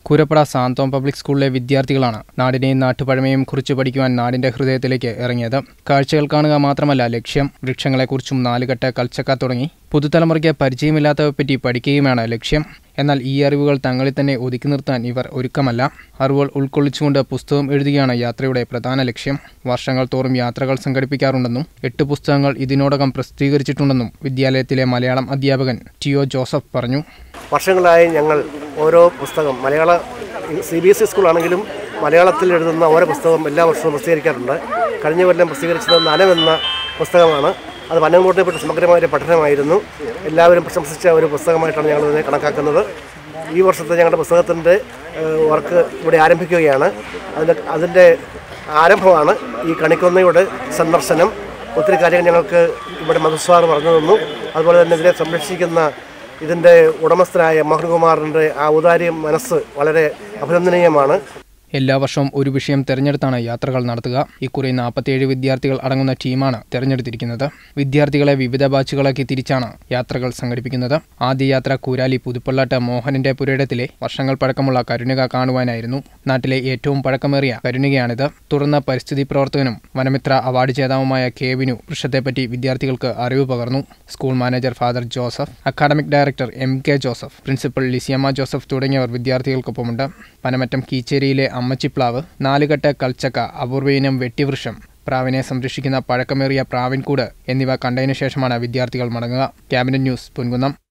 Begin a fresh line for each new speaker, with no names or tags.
കൂരപ്പട Santhome public സ്കൂളിലെ വിദ്യാർത്ഥികളാണ് നാടിനെയും നാട്ടുപഴമയും കുറിച്ച് പഠിക്കുവാൻ നാടിന്റെ ഹൃദയത്തിലേക്ക് ഇറങ്ങിയത് കാഴ്ചകൾ കാണുക മാത്രമല്ല ലക്ഷ്യം വൃക്ഷങ്ങളെക്കുറിച്ചും നാലുകെട്ട് കൽച്ചക്ക തുടങ്ങി പുതുതലമുറയ്ക്ക് പരിചയമില്ലാത്തവയെപ്പറ്റി പഠിക്കുകയുമാണ് ലക്ഷ്യം എന്നാൽ ഈ അറിവുകൾ തങ്ങളിൽ തന്നെ ഒതുക്കി നിർത്താൻ ഇവർ ഒരുക്കമല്ല അറിവുകൾ ഉൾക്കൊള്ളിച്ചുകൊണ്ട് പുസ്തകം എഴുതുകയാണ് യാത്രയുടെ പ്രധാന ലക്ഷ്യം വർഷങ്ങൾ തോറും യാത്രകൾ സംഘടിപ്പിക്കാറുണ്ടെന്നും എട്ട് പുസ്തകങ്ങൾ ഇതിനോടകം പ്രസിദ്ധീകരിച്ചിട്ടുണ്ടെന്നും വിദ്യാലയത്തിലെ മലയാളം അധ്യാപകൻ ടി ഒ ജോസഫ് പറഞ്ഞു
വർഷങ്ങളായി ഞങ്ങൾ ഓരോ പുസ്തകം മലയാള സി ബി എസ് ഇ സ്കൂളാണെങ്കിലും മലയാളത്തിൽ എഴുതുന്ന ഓരോ പുസ്തകം എല്ലാ വർഷവും പ്രസിദ്ധീകരിക്കാറുണ്ട് കഴിഞ്ഞ കൊല്ലം പ്രസിദ്ധീകരിച്ചത് നനമെന്ന പുസ്തകമാണ് അത് വനംകോട്ടിനെപ്പറ്റി സമഗ്രമായ ഒരു പഠനമായിരുന്നു എല്ലാവരും പ്രശംസിച്ച ഒരു പുസ്തകമായിട്ടാണ് ഞങ്ങൾ ഇതിനെ കണക്കാക്കുന്നത് ഈ വർഷത്തെ ഞങ്ങളുടെ പുസ്തകത്തിൻ്റെ വർക്ക് ഇവിടെ ആരംഭിക്കുകയാണ് അതിൻ്റെ അതിൻ്റെ ആരംഭമാണ് ഈ കണിക്കൊന്നയുടെ സന്ദർശനം ഒത്തിരി കാര്യങ്ങൾ ഞങ്ങൾക്ക് ഇവിടെ മധുസ്വാർ പറഞ്ഞു തന്നു അതുപോലെ തന്നെ ഇതിനെ സംരക്ഷിക്കുന്ന ഇതിൻ്റെ ഉടമസ്ഥനായ മോഹൻകുമാറിൻ്റെ ആ ഔദാര്യ മനസ്സ് വളരെ അഭിനന്ദനീയമാണ്
എല്ലാ വർഷവും ഒരു വിഷയം തെരഞ്ഞെടുത്താണ് യാത്രകൾ നടത്തുക ഇക്കുറി നാൽപ്പത്തിയേഴ് വിദ്യാർത്ഥികൾ അടങ്ങുന്ന ടീമാണ് തെരഞ്ഞെടുത്തിരിക്കുന്നത് വിദ്യാർത്ഥികളെ വിവിധ ബാച്ചുകളാക്കി തിരിച്ചാണ് യാത്രകൾ സംഘടിപ്പിക്കുന്നത് ആദ്യ യാത്ര കൂരാലി പുതുപ്പള്ളാട്ട് മോഹനന്റെ പുരയിടത്തിലെ വർഷങ്ങൾ പഴക്കമുള്ള കരുണിക കാണുവാനായിരുന്നു നാട്ടിലെ ഏറ്റവും പഴക്കമേറിയ കരുണികയാണിത് തുടർന്ന് പരിസ്ഥിതി പ്രവർത്തകനും വനമിത്ര അവാർഡ് ജേതാവുമായ കെ വിനു വൃക്ഷത്തെപ്പറ്റി വിദ്യാർത്ഥികൾക്ക് അറിവ് പകർന്നു school manager father Joseph academic director M K Joseph principal Lissiyamma Joseph തുടങ്ങിയവർ വിദ്യാർത്ഥികൾക്കൊപ്പമുണ്ട് പനമറ്റം കീച്ചേരിയിലെ അമ്മച്ചിപ്ലാവ് നാലുകെട്ട് കൽച്ചക്ക അപൂർവയിനം വെട്ടിവൃക്ഷം പ്രാവിനെ സംരക്ഷിക്കുന്ന പഴക്കമേറിയ പ്രാവിൻകൂട് എന്നിവ കണ്ടതിനു ശേഷമാണ് വിദ്യാർത്ഥികൾ മടങ്ങുക ക്യാബിനറ്റ് ന്യൂസ് പൊൻകുന്നം